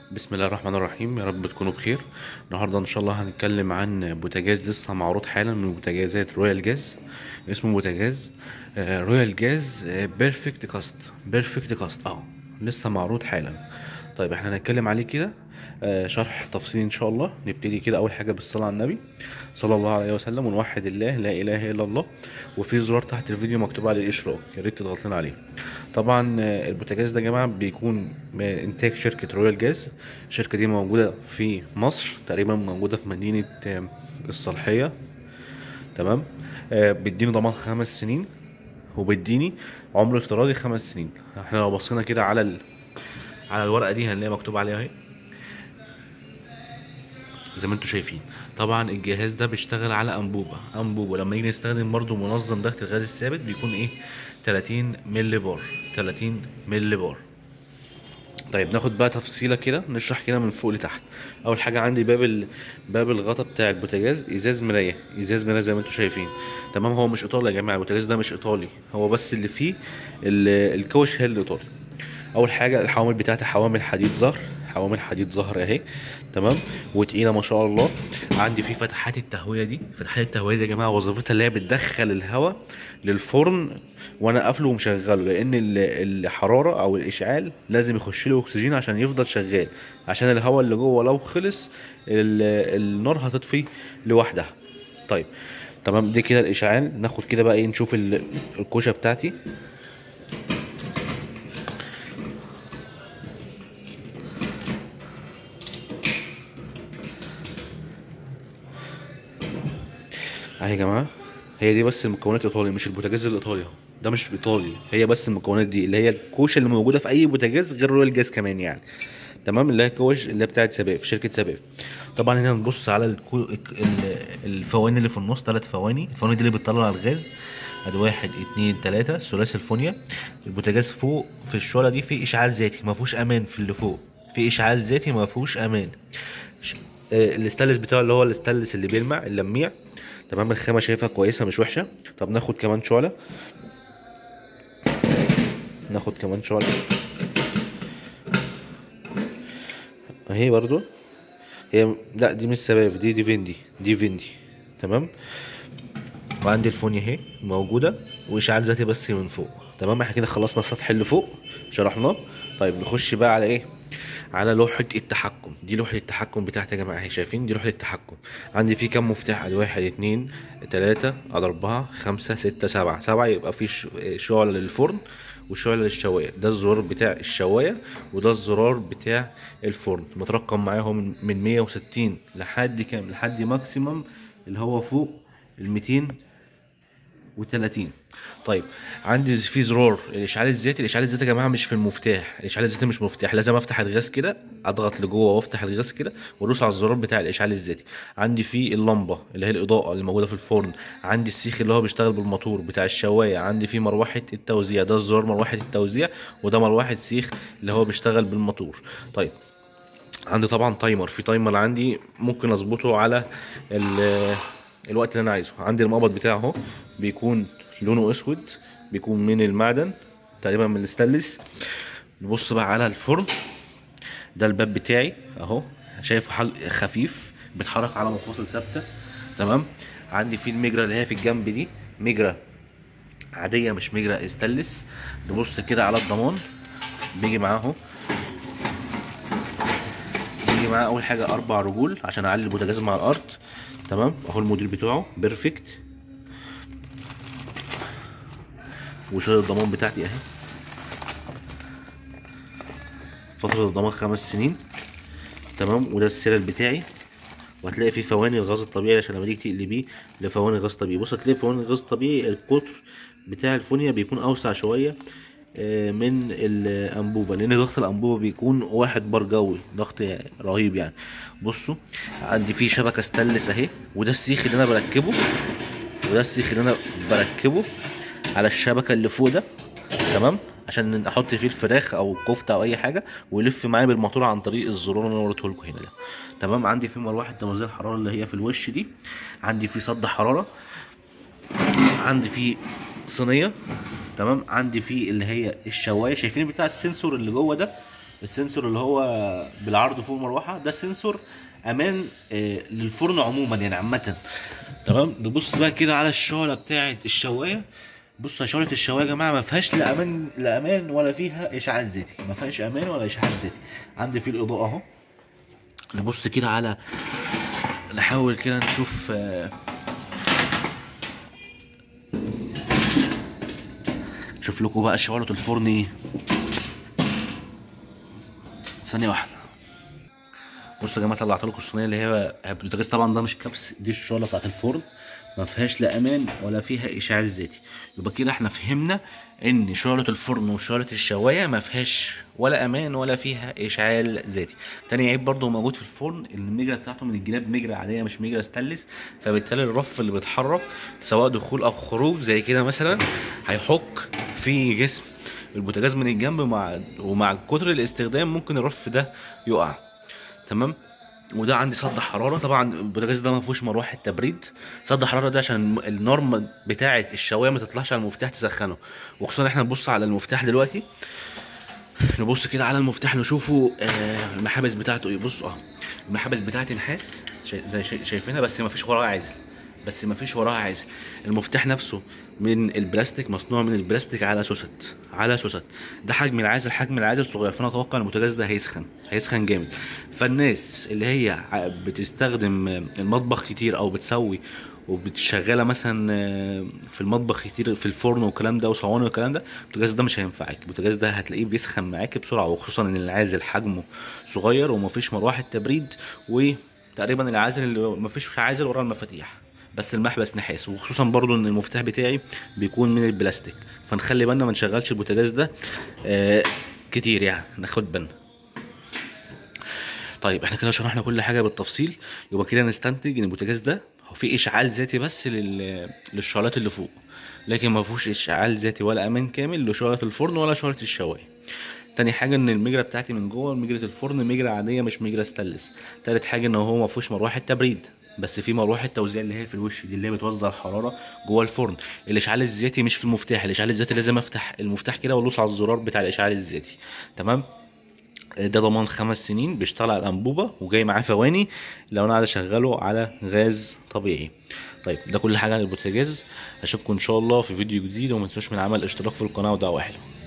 بسم الله الرحمن الرحيم يا رب تكونوا بخير النهارده ان شاء الله هنتكلم عن بوتاجاز لسه معروض حالا من بوتاجازات رويال جاز اسمه بوتاجاز آه، رويال جاز آه، بيرفكت كاست بيرفكت كاست اه لسه معروض حالا طيب احنا هنتكلم عليه كده آه، شرح تفصيلي ان شاء الله نبتدي كده اول حاجه بالصلاه على النبي صلى الله عليه وسلم ونوحد الله لا اله الا الله وفي زرار تحت الفيديو مكتوب عليه الاشراك يا ريت تضغط لنا عليه طبعا آه، البوتاجاز ده يا جماعه بيكون من انتاج شركه رويال جاز الشركه دي موجوده في مصر تقريبا موجوده في مدينه آه، الصالحيه تمام آه، بيديني ضمان خمس سنين وبيديني عمر افتراضي خمس سنين احنا لو بصينا كده على ال... على الورقه دي هنلاقي مكتوب عليها اهي زي ما انتم شايفين طبعا الجهاز ده بيشتغل على انبوبه انبوبه لما نيجي نستخدم برضو منظم ضغط الغاز الثابت بيكون ايه 30 ملي بار 30 ملي بار طيب ناخد بقى تفصيله كده نشرح كده من فوق لتحت اول حاجه عندي باب ال... باب الغطا بتاع البوتاجاز ازاز مرايه ازاز مرايه زي ما انتم شايفين تمام هو مش ايطالي يا جماعه البوتاجاز ده مش ايطالي هو بس اللي فيه ال... الكوش هي اللي ايطالي اول حاجه الحوامل بتاعتي حوامل حديد ظهر حوامل حديد ظهر اهي تمام وتقيله ما شاء الله عندي في فتحات التهويه دي فتحات التهويه دي يا جماعه وظيفتها اللي هي بتدخل الهواء للفرن وانا قافله ومشغله لان ال- الحراره او الاشعال لازم يخش له اكسجين عشان يفضل شغال عشان الهواء اللي جوه لو خلص ال- النار هتطفي لوحدها طيب تمام دي كده الاشعال ناخد كده بقى ايه نشوف ال- الكوشه بتاعتي اهي يا جماعه هي دي بس المكونات الايطالي مش البوتاجاز الايطالي اهو ده مش ايطالي هي بس المكونات دي اللي هي الكوشه اللي موجوده في اي بوتاجاز غير رويال جاز كمان يعني تمام اللي هي كوش اللي هي بتاعت سباف شركه سباف طبعا هنا نبص على الكو... ال- الفواني اللي في النص ثلاث فواني الفواني دي اللي بتطلع الغاز ادي واحد اتنين تلاته ثلاثي الفونيا البوتاجاز فوق في الشوله دي في اشعال ذاتي ما فيهوش امان في اللي فوق في اشعال ذاتي ما فيهوش امان ش- آه، الاستانلس بتاعه اللي هو الاستانلس اللي بيلمع اللميع تمام الخامه شايفها كويسه مش وحشه طب ناخد كمان شعله ناخد كمان شعله اهي برضو هي لا دي مش سبايف دي دي فيندي دي فيندي تمام وعندي الفونيا اهي موجوده واشعال ذاتي بس من فوق تمام احنا كده خلصنا السطح اللي فوق شرحناه طيب نخش بقى على ايه على لوحة التحكم دي لوحة التحكم بتاعتي يا جماعة اهي شايفين دي لوحة التحكم عندي في كام مفتاح ادي واحد اتنين تلاتة ادي اربعة خمسة ستة سبعة سبعة يبقى في ش- شعلة للفرن وشعلة للشواية ده الزرار بتاع الشواية وده الزرار بتاع الفرن مترقم معاهم من 160 لحد كام لحد ماكسيمم اللي هو فوق ال 200 و30 طيب عندي في زرار الاشعال الذاتي الاشعال الذاتي يا جماعه مش في المفتاح الاشعال الذاتي مش مفتاح لازم افتح الغاز كده اضغط لجوه وافتح الغاز كده وادوس على الزرار بتاع الاشعال الذاتي عندي في اللمبه اللي هي الاضاءه اللي موجوده في الفرن عندي السيخ اللي هو بيشتغل بالموتور بتاع الشوايه عندي في مروحه التوزيع ده الزرار مروحه التوزيع وده مروحه سيخ اللي هو بيشتغل بالموتور طيب عندي طبعا تايمر في تايمر عندي ممكن اظبطه على ال- الوقت اللي انا عايزه عندي المقبض بتاعه اهو بيكون لونه اسود بيكون من المعدن تقريبا من الاستانلس نبص بقى على الفرن ده الباب بتاعي اهو شايفه حل خفيف بيتحرك على منفصل ثابته تمام عندي في المجرى اللي هي في الجنب دي مجرى عاديه مش مجرى استانلس نبص كده على الضمان بيجي معاه اهو بيجي معاه اول حاجه اربع رجول عشان اعلي البوتاجاز مع الارض تمام اهو الموديل بتاعه بيرفكت وشهادة الضمان بتاعتي اهي فترة الضمان خمس سنين تمام وده السيريال بتاعي وهتلاقي فيه فواني الغاز الطبيعي عشان لما تيجي تقلبيه لفواني غاز طبيعي بص هتلاقي فواني الغاز الطبيعي القطر بتاع الفونيا بيكون اوسع شوية آه، من الانبوبه لان ضغط الانبوبه بيكون واحد بار جوي ضغط رهيب يعني بصوا عندي فيه شبكه ستانلس اهي وده السيخ اللي انا بركبه وده السيخ اللي انا بركبه على الشبكه اللي فوق ده تمام عشان احط فيه الفراخ او الكفته او اي حاجه ويلف معايا بالموتور عن طريق الزرار اللي انا وريته لكم هنا ده تمام عندي في مروحه توزيع الحراره اللي هي في الوش دي عندي في صد حراره عندي في صينيه تمام عندي في اللي هي الشوايه شايفين بتاع السنسور اللي جوه ده السنسور اللي هو بالعرض فوق المروحه ده سنسور امان آه، للفرن عموما يعني عامه تمام نبص بقى كده على الشعله بتاعه الشوايه بص يا شعله الشوايه يا جماعه ما فيهاش لا امان لا امان ولا فيها اشعاع ذاتي ما فيهاش امان ولا اشعاع ذاتي عندي فيه الاضاءه اهو نبص كده على نحاول كده نشوف آه، شوف لكم بقى شعلة الفرن ايه ثانية واحدة بصوا يا جماعة طلعت لكم الصينية اللي هي البوتاجاز طبعا ده مش كبس دي الشعلة بتاعت الفرن ما فيهاش لا امان ولا فيها اشعاع ذاتي يبقى كده احنا فهمنا ان شعلة الفرن وشعلة الشواية ما فيهاش ولا امان ولا فيها اشعال ذاتي تاني عيب برضو موجود في الفرن ان المجرة بتاعته من الجناب مجرة عادية مش مجرة ستانلس فبالتالي الرف اللي بيتحرك سواء دخول او خروج زي كده مثلا هيحك في جسم البوتاجاز من الجنب مع ومع كتر الاستخدام ممكن الرف ده يقع تمام وده عندي صد حراره طبعا البوتاجاز ده ما فيهوش مروحه تبريد صد حراره ده عشان النورم بتاعه الشوايه ما تطلعش على المفتاح تسخنه وخصوصا احنا نبص على المفتاح دلوقتي نبص كده على المفتاح نشوفه آه المحابس بتاعته ايه بصوا اه المحابس بتاعتي نحاس شا- زي شا- شايفينها بس ما فيش وراها عازل بس ما فيش وراها عازل المفتاح نفسه من البلاستيك مصنوع من البلاستيك على سوست على سوست ده حجم العازل حجم العازل صغير فانا اتوقع ان البوتاجاز ده هيسخن هيسخن جامد فالناس اللي هي ع- بتستخدم المطبخ كتير او بتسوي وبتشغله مثلا آه، في المطبخ كتير في الفرن والكلام ده وصواني والكلام ده البوتاجاز ده مش هينفعك البوتاجاز ده هتلاقيه بيسخن معاك بسرعه وخصوصا ان العازل حجمه صغير ومفيش مروحه تبريد وتقريبا العازل اللي مفيش عازل ورا المفاتيح بس المحبس نحاس وخصوصا برضو ان المفتاح بتاعي بيكون من البلاستيك فنخلي بالنا ما نشغلش البوتاجاز ده آه كتير يعني ناخد بالنا طيب احنا كده شرحنا كل حاجه بالتفصيل يبقى كده نستنتج ان البوتاجاز ده هو فيه اشعال ذاتي بس لل... للشعلات اللي فوق لكن ما فيهوش اشعال ذاتي ولا امان كامل لشعله الفرن ولا شعله الشوايه تاني حاجه ان المجرى بتاعتي من جوه مجرى الفرن مجرى عاديه مش مجرى ستانلس تالت حاجه ان هو ما فيهوش مروحه تبريد بس في مروحه توزيع اللي هي في الوش دي اللي هي بتوزع الحراره جوه الفرن الاشعال الذاتي مش في المفتاح الاشعال الذاتي لازم افتح المفتاح كده وادوس على الزرار بتاع الاشعال الذاتي تمام ده ضمان خمس سنين بيشتغل على الانبوبه وجاي معاه فواني لو انا عايز اشغله على غاز طبيعي طيب ده كل حاجه عن البوتاجاز اشوفكم ان شاء الله في فيديو جديد وما تنسوش من عمل اشتراك في القناه ودعوه حلوه